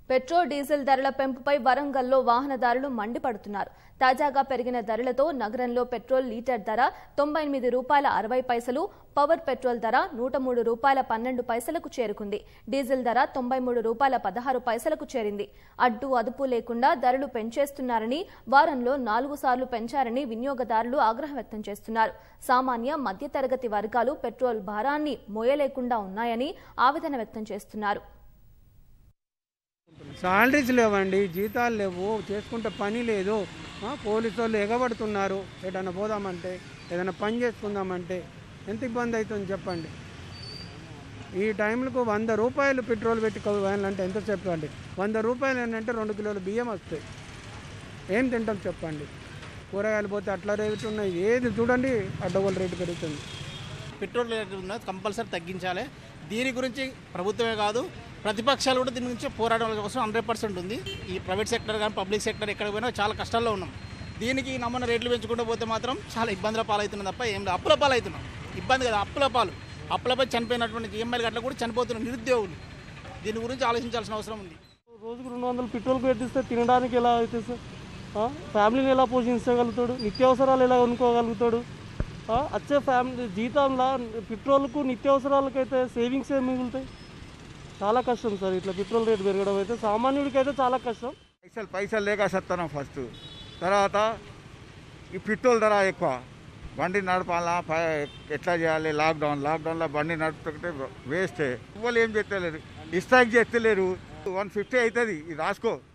Petrol diesel ధరల పెంపుపై వరంగల్లో వాహనదారులు మండిపడుతున్నారు తాజాగా పెరిగిన ధరలతో నగరంలో పెట్రోల్ లీటర్ ధర తొంభై ఎనిమిది రూపాయల అరవై పైసలు పవర్ పెట్రోల్ ధర నూట మూడు రూపాయల పన్నెండు పైసలకు చేరుకుంది డీజిల్ ధర తొంభై మూడు రూపాయల పదహారు పైసలకు చేరింది అడ్డు అదుపు లేకుండా ధరలు పెంచేస్తున్నారని వారంలో నాలుగు సార్లు పెంచారని వినియోగదారులు ఆగ్రహం వ్యక్తం చేస్తున్నారు సామాన్య మధ్యతరగతి వర్గాలు పెట్రోల్ భారాన్ని మోయలేకుండా ఉన్నాయని ఆవేదన వ్యక్తం చేస్తున్నారు సాలరీస్ లేవండి జీతాలు లేవు చేసుకుంటే పని లేదు ఆ, పోలీసు వాళ్ళు ఎగబడుతున్నారు ఏదైనా పోదామంటే ఏదైనా పని చేసుకుందామంటే ఎంత ఇబ్బంది అవుతుంది చెప్పండి ఈ టైంలకు వంద రూపాయలు పెట్రోల్ పెట్టి వెళ్ళాలంటే ఎంత చెప్పండి వంద రూపాయలు ఏంటంటే రెండు కిలోలు బియ్యం వస్తాయి ఏం తింటాం చెప్పండి కూరగాయలు పోతే అట్లా రేటు ఉన్నాయి ఏది చూడండి అడ్డగోలు రేటు పెరుగుతుంది పెట్రోల్ రేట్ ఉన్నది కంపల్సరీ తగ్గించాలి దీని గురించి ప్రభుత్వమే కాదు ప్రతిపక్షాలు కూడా దీని గురించి పోరాటం కోసం హండ్రెడ్ పర్సెంట్ ఉంది ఈ ప్రైవేట్ సెక్టర్ కానీ పబ్లిక్ సెక్టర్ ఎక్కడ పోయినా చాలా కష్టాల్లో ఉన్నాం దీనికి నమ్మన రేట్లు పెంచుకుంటూ పోతే మాత్రం చాలా ఇబ్బందుల పాలవుతున్నాం తప్ప ఏం లేదు అప్పుల పాలవుతున్నాం ఇబ్బంది కదా అప్పుల పాలు అప్పులపై చనిపోయినటువంటి ఈఎంఐలు గట్ల కూడా చనిపోతున్న నిరుద్యోగులు దీని గురించి ఆలోచించాల్సిన అవసరం ఉంది రోజుకు రెండు వందలు పెట్రోల్కి పెట్టిస్తే తినడానికి ఎలా అవుతుంది సార్ ఆ? ఫ్యామిలీని ఎలా పోషించగలుగుతాడు నిత్యావసరాలు ఎలా కొనుక్కోగలుగుతాడు ఆ? వచ్చే ఫ్యామిలీ జీతంలో పెట్రోల్కు నిత్యావసరాలకు అయితే సేవింగ్స్ ఏమి మిగులుతాయి చాలా కష్టం సార్ ఇట్లా పెట్రోల్ రేట్ పెరగడం అయితే సామాన్యుడికి అయితే చాలా కష్టం పైసలు పైసలు లేక సత్తాను ఫస్ట్ తర్వాత ఈ పెట్రోల్ ధర ఎక్కువ బండి నడపాలా ప- ఎట్లా చేయాలి లాక్డౌన్ లాక్డౌన్లో బండి నడుపుతుంటే వేస్టే వాళ్ళు ఏం చేస్తలేరు స్ట్రైక్ చేస్తలేరు వన్ ఫిఫ్టీ అవుతుంది ఇది రాసుకో